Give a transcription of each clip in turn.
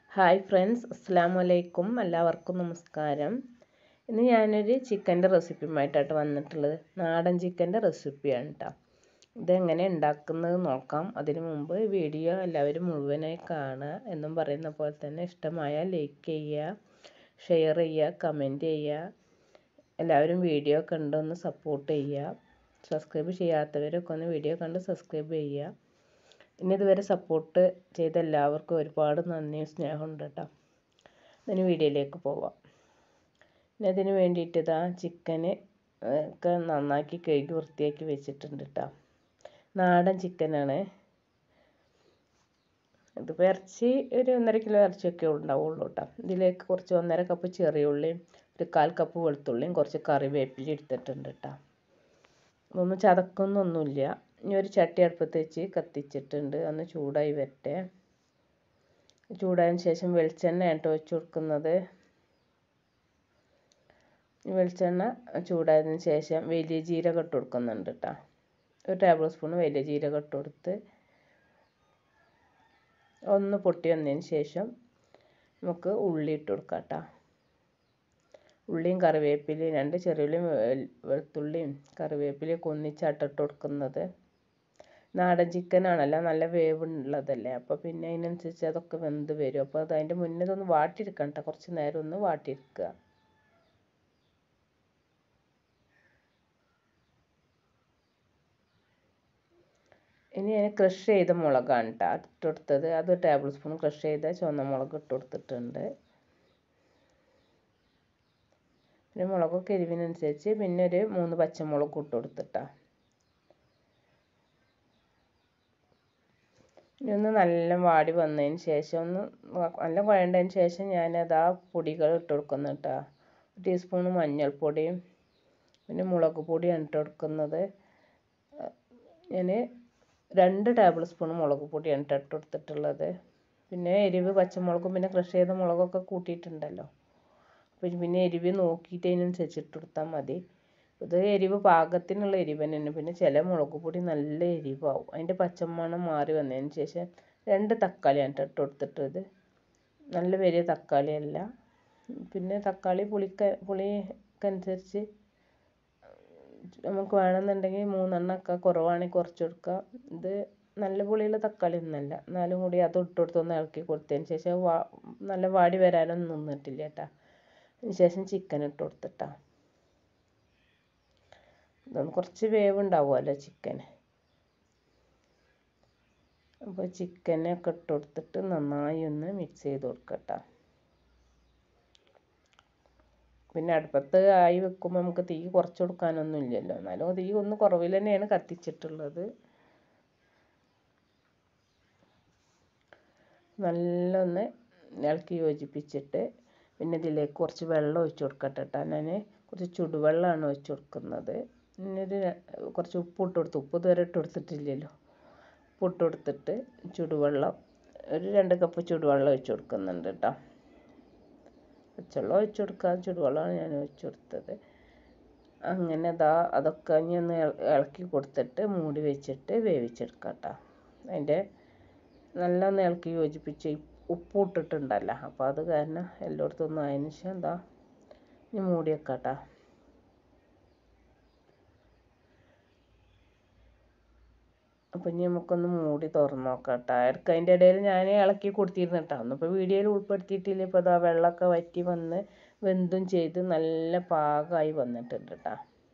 hi friends അസ്സാം വലൈക്കും എല്ലാവർക്കും നമസ്കാരം ഇന്ന് ഞാനൊരു ചിക്കൻ്റെ റെസിപ്പിയുമായിട്ടാണ് വന്നിട്ടുള്ളത് നാടൻ ചിക്കൻ്റെ റെസിപ്പിയാണ് കേട്ടോ ഇതെങ്ങനെ ഉണ്ടാക്കുന്നത് നോക്കാം അതിനു മുമ്പ് വീഡിയോ എല്ലാവരും മുഴുവനായി കാണുക എന്നും പറയുന്ന പോലെ തന്നെ ഇഷ്ടമായാൽ ലൈക്ക് ചെയ്യുക ഷെയർ ചെയ്യുക കമൻറ്റ് ചെയ്യുക എല്ലാവരും വീഡിയോ കണ്ടൊന്ന് സപ്പോർട്ട് ചെയ്യുക സബ്സ്ക്രൈബ് ചെയ്യാത്തവരൊക്കെ ഒന്ന് വീഡിയോ കണ്ട് സബ്സ്ക്രൈബ് ചെയ്യുക ഇനി ഇതുവരെ സപ്പോർട്ട് ചെയ്ത എല്ലാവർക്കും ഒരുപാട് നന്ദിയും സ്നേഹമുണ്ട് കേട്ടോ ഇതിന് വീഡിയോയിലേക്ക് പോവാം ഇനി അതിന് വേണ്ടിയിട്ട് ഇതാ ചിക്കന് ഒക്കെ നന്നാക്കി കഴുകി വൃത്തിയാക്കി വെച്ചിട്ടുണ്ട് കേട്ടോ നാടൻ ചിക്കനാണ് ഇതിപ്പോൾ ഇറച്ചി ഒരു ഒന്നര കിലോ ഇറച്ചിയൊക്കെ ഉണ്ടാവുള്ളൂ കേട്ടോ ഇതിലേക്ക് കുറച്ച് ഒന്നര കപ്പ് ചെറിയ ഉള്ളിയും ഒരു കാൽ കപ്പ് വെളുത്തുള്ളിയും കുറച്ച് കറിവേപ്പില എടുത്തിട്ടുണ്ട് കേട്ടോ ഇതൊന്നും ചതക്കുന്നൊന്നുമില്ല ഇനി ഒരു ചട്ടി അടുപ്പത്ത് വെച്ച് കത്തിച്ചിട്ടുണ്ട് ഒന്ന് ചൂടായി വരട്ടെ ചൂടായതിന് ശേഷം വെളിച്ചെണ്ണ കേട്ടോ ഒഴിച്ച് കൊടുക്കുന്നത് വെളിച്ചെണ്ണ ചൂടായതിന് ശേഷം വലിയ ജീരകം ഇട്ട് കൊടുക്കുന്നുണ്ട് കേട്ടോ ഒരു ടേബിൾ സ്പൂൺ വലിയ ജീരകം ഇട്ട് കൊടുത്ത് ഒന്ന് പൊട്ടി വന്നതിന് ശേഷം നമുക്ക് ഉള്ളി ഇട്ട് കൊടുക്കാം കേട്ടോ ഉള്ളിയും കറിവേപ്പിലയും രണ്ട് ചെറിയുള്ളിയും വെളുത്തുള്ളിയും കറിവേപ്പിലയും ഒന്നിച്ചാട്ടിട്ട് കൊടുക്കുന്നത് നാടൻ ചിക്കനാണല്ലോ നല്ല വേവുള്ളതല്ലേ അപ്പോൾ പിന്നെ അതിനനുസരിച്ച് അതൊക്കെ വെന്ത് വരും അപ്പോൾ അത് അതിൻ്റെ മുന്നേ ഇതൊന്ന് വാട്ടിയെടുക്കണം കേട്ടോ കുറച്ച് നേരം ഒന്ന് വാട്ടിയെടുക്കുക ഇനി ഞാൻ ക്രഷ് ചെയ്ത മുളകാണ് കേട്ടോ ഇട്ട് കൊടുത്തത് അത് ടേബിൾ സ്പൂൺ ക്രഷ് ചെയ്ത ചുവന്ന മുളക് ഇട്ട് കൊടുത്തിട്ടുണ്ട് പിന്നെ മുളകൊക്കെ എരിവിനനുസരിച്ച് പിന്നെ ഒരു മൂന്ന് പച്ചമുളക് ഇട്ട് കൊടുത്തിട്ടാണ് ഇനി ഒന്ന് നല്ല വാടി വന്നതിന് ശേഷം ഒന്ന് നല്ല കുഴണ്ടതിന് ശേഷം ഞാനത് ആ പൊടികൾ ഇട്ട് കൊടുക്കുന്നു കേട്ടോ ടീസ്പൂൺ മഞ്ഞൾപ്പൊടിയും പിന്നെ മുളക് പൊടിയാണ് ഇട്ട് കൊടുക്കുന്നത് ഞാൻ രണ്ട് ടേബിൾ സ്പൂൺ മുളക് പൊടിയാണ് ഇട്ട് കൊടുത്തിട്ടുള്ളത് പിന്നെ എരിവ് പച്ചമുളകും പിന്നെ ക്രഷ് ചെയ്ത മുളകൊക്കെ കൂട്ടിയിട്ടുണ്ടല്ലോ അപ്പോൾ പിന്നെ എരിവ് നോക്കിയിട്ട് അതിനനുസരിച്ച് ഇട്ട് കൊടുത്താൽ മതി ഇത് എരിവ് പാകത്തിനുള്ള എരിവ് തന്നെയാണ് പിന്നെ ചില മുളക് പൊടി നല്ല എരിവാവും അതിൻ്റെ പച്ചമണം മാറി വന്നതിന് ശേഷം രണ്ട് തക്കാളിയാണ് ഇട്ട് കൊടുത്തിട്ടത് നല്ല വലിയ തക്കാളിയല്ല പിന്നെ തക്കാളി പുളിക്ക പുളിക്കനുസരിച്ച് നമുക്ക് വേണമെന്നുണ്ടെങ്കിൽ മൂന്നെണ്ണമൊക്കെ കുറവാണെങ്കിൽ കുറച്ച് കൊടുക്കുക ഇത് നല്ല പുളിയുള്ള തക്കാളി ഒന്നല്ല എന്നാലും കൂടി അത് ഇട്ട് കൊടുത്തൊന്ന് ഇളക്കി കൊടുത്തതിന് ശേഷം വാ നല്ല വാടി വരാനൊന്നും നിന്നിട്ടില്ല കേട്ടോ അതിന് ശേഷം ചിക്കൻ ഇട്ട് കൊടുത്തിട്ടാ ഇതൊന്ന് കുറച്ച് വേവ് ഉണ്ടാവുമല്ലോ ചിക്കന് അപ്പോൾ ചിക്കനൊക്കെ ഇട്ട് കൊടുത്തിട്ട് നന്നായി ഒന്ന് മിക്സ് ചെയ്ത് കൊടുക്കട്ടോ പിന്നെ അടുപ്പത്ത് ആയി വെക്കുമ്പോൾ നമുക്ക് തീ കുറച്ച് കൊടുക്കാനൊന്നും ഇല്ലല്ലോ എന്നാലും തീ ഒന്ന് കുറവിൽ തന്നെയാണ് കത്തിച്ചിട്ടുള്ളത് നല്ല ഒന്ന് ഇളക്കി യോജിപ്പിച്ചിട്ട് പിന്നെ ഇതിലേക്ക് കുറച്ച് വെള്ളം ഒഴിച്ച് കൊടുക്കട്ടെ കേട്ടോ ഞാൻ കുറച്ച് ചുടുവെള്ളമാണ് ഒഴിച്ച് കൊടുക്കുന്നത് പിന്നെ ഒരു കുറച്ച് ഉപ്പ് ഇട്ട് കൊടുത്ത് ഉപ്പ് ഇതുവരെ ഇട്ട് കൊടുത്തിട്ടില്ലല്ലോ ഉപ്പ് ഇട്ട് കൊടുത്തിട്ട് ചുടുവെള്ളം ഒരു രണ്ട് കപ്പ് ചുടുവെള്ളം ഒഴിച്ച് കൊടുക്കുന്നുണ്ട് കേട്ടോ പച്ചവെള്ളം ഒഴിച്ച് കൊടുക്കുക ചുടുവെള്ളമാണ് ഞാൻ ഒഴിച്ച് കൊടുത്തത് അങ്ങനെ അതാ അതൊക്കെ ഇനി ഒന്ന് ഇളക്കി കൊടുത്തിട്ട് മൂടി വെച്ചിട്ട് വേവിച്ചെടുക്കാം കേട്ടോ അതിൻ്റെ നല്ല ഒന്ന് ഇളക്കി യോജിപ്പിച്ച് ഉപ്പ് ഇട്ടിട്ടുണ്ടല്ലോ അപ്പോൾ അത് കാരണം എല്ലായിടത്തും ഒന്ന് അതിന് ശേഷം എന്താ ഇനി മൂടി വെക്കാം കേട്ടോ അപ്പോൾ ഇനി നമുക്കൊന്ന് മൂടി തുറന്ന് നോക്കാം കേട്ടോ ഇടയ്ക്ക് അതിൻ്റെ ഇടയിൽ ഞാൻ ഇളക്കി കൊടുത്തിരുന്നു കേട്ടോ ഒന്നിപ്പോൾ വീഡിയോയിൽ ഉൾപ്പെടുത്തിയിട്ടില്ല ഇപ്പോൾ അതാ വെള്ളമൊക്കെ വറ്റി വന്ന് വെന്തും ചെയ്ത് നല്ല പാകമായി വന്നിട്ടുണ്ട് കേട്ടോ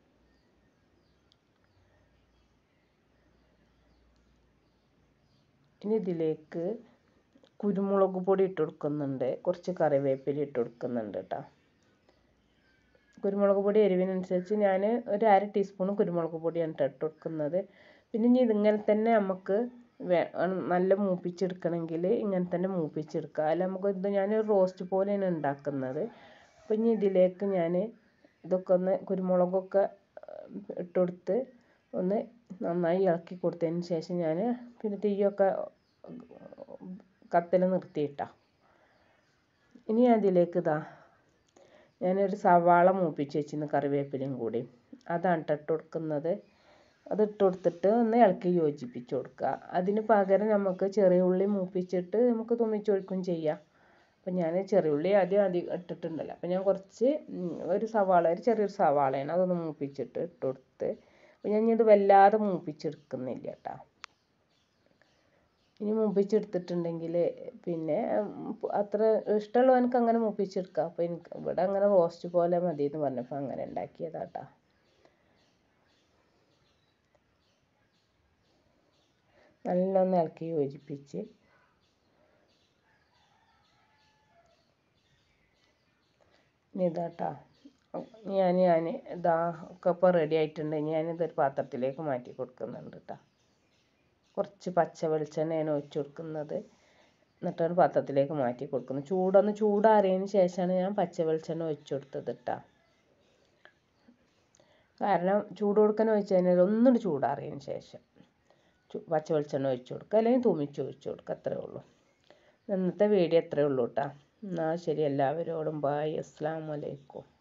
ഇനി ഇതിലേക്ക് കുരുമുളക് പൊടി ഇട്ട് കൊടുക്കുന്നുണ്ട് കുറച്ച് കറിവേപ്പില ഇട്ട് കൊടുക്കുന്നുണ്ട് കേട്ടോ കുരുമുളക് പൊടി എരിവിനനുസരിച്ച് ഞാൻ ഒരു അര ടീസ്പൂൺ കുരുമുളക് പൊടിയാണ് ഇട്ട് കൊടുക്കുന്നത് പിന്നെ ഇനി ഇതിങ്ങനെ തന്നെ നമുക്ക് നല്ല മൂപ്പിച്ചെടുക്കണമെങ്കിൽ ഇങ്ങനെ തന്നെ മൂപ്പിച്ചെടുക്കുക അല്ല നമുക്ക് ഇത് ഞാൻ റോസ്റ്റ് പോലെയാണ് ഉണ്ടാക്കുന്നത് അപ്പോൾ ഇനി ഇതിലേക്ക് ഞാൻ ഇതൊക്കെ ഒന്ന് കുരുമുളകൊക്കെ ഇട്ട് കൊടുത്ത് ഒന്ന് നന്നായി ഇളക്കി കൊടുത്തതിന് ശേഷം ഞാൻ പിന്നെ തീയൊക്കെ കത്തൽ നിർത്തിയിട്ടാ ഇനി അതിലേക്ക് ഇതാ ഞാനൊരു സവാള മൂപ്പിച്ച് വെച്ചിരുന്നു കറിവേപ്പിലയും കൂടി അതാണ് ഇട്ട് കൊടുക്കുന്നത് അത് ഇട്ട് കൊടുത്തിട്ട് ഒന്ന് ഇളക്കി യോജിപ്പിച്ച് കൊടുക്കുക അതിന് പകരം നമുക്ക് ചെറിയ ഉള്ളി മൂപ്പിച്ചിട്ട് നമുക്ക് തുമ്മിച്ചൊഴിക്കും ചെയ്യാം അപ്പം ഞാൻ ചെറിയുള്ളി ആദ്യം അധികം ഇട്ടിട്ടുണ്ടല്ലോ അപ്പം ഞാൻ കുറച്ച് ഒരു സവാള ഒരു ചെറിയൊരു സവാളയാണ് അതൊന്ന് മൂപ്പിച്ചിട്ട് ഇട്ട് കൊടുത്ത് അപ്പം ഞാൻ ഇത് വല്ലാതെ മൂപ്പിച്ചെടുക്കുന്നില്ല കേട്ടോ ഇനി മൂപ്പിച്ചെടുത്തിട്ടുണ്ടെങ്കിൽ പിന്നെ അത്ര ഇഷ്ടമുള്ളവനക്ക് അങ്ങനെ മൂപ്പിച്ചെടുക്കാം അപ്പോൾ എനിക്ക് ഇവിടെ അങ്ങനെ റോസ്റ്റ് പോലെ മതി എന്ന് പറഞ്ഞപ്പോൾ അങ്ങനെ ഉണ്ടാക്കിയതാട്ടാ നല്ലൊന്ന് ഇളക്കി യോജിപ്പിച്ച് ഇതാട്ടാ ഞാൻ ഞാൻ ഇതാ ഒക്കെ ഇപ്പോൾ റെഡി ആയിട്ടുണ്ട് ഞാനിതൊരു പാത്രത്തിലേക്ക് മാറ്റി കൊടുക്കുന്നുണ്ട് കേട്ടോ കുറച്ച് പച്ച വെളിച്ചെണ്ണയാണ് ഒഴിച്ച് കൊടുക്കുന്നത് എന്നിട്ടാണ് പാത്രത്തിലേക്ക് മാറ്റി കൊടുക്കുന്നത് ചൂടൊന്ന് ചൂടാറിയതിന് ശേഷമാണ് ഞാൻ പച്ച വെളിച്ചെണ്ണ ഒഴിച്ച് കൊടുത്തത് കേട്ടോ കാരണം ചൂട് കൊടുക്കാൻ ഒഴിച്ച് കഴിഞ്ഞാൽ ഒന്നുകൂടി ചൂടാറിയതിന് ശേഷം പച്ച വെളിച്ചെണ്ണ ഒഴിച്ച് കൊടുക്കുക അല്ലെങ്കിൽ തൂമിച്ച് ഒഴിച്ച് കൊടുക്കുക അത്രേ ഉള്ളൂ ഇന്നത്തെ വീഡിയോ അത്രേ ഉള്ളൂ കേട്ടോ എന്നാൽ ശരി എല്ലാവരോടും ബായ് അസ്സാം വലൈക്കും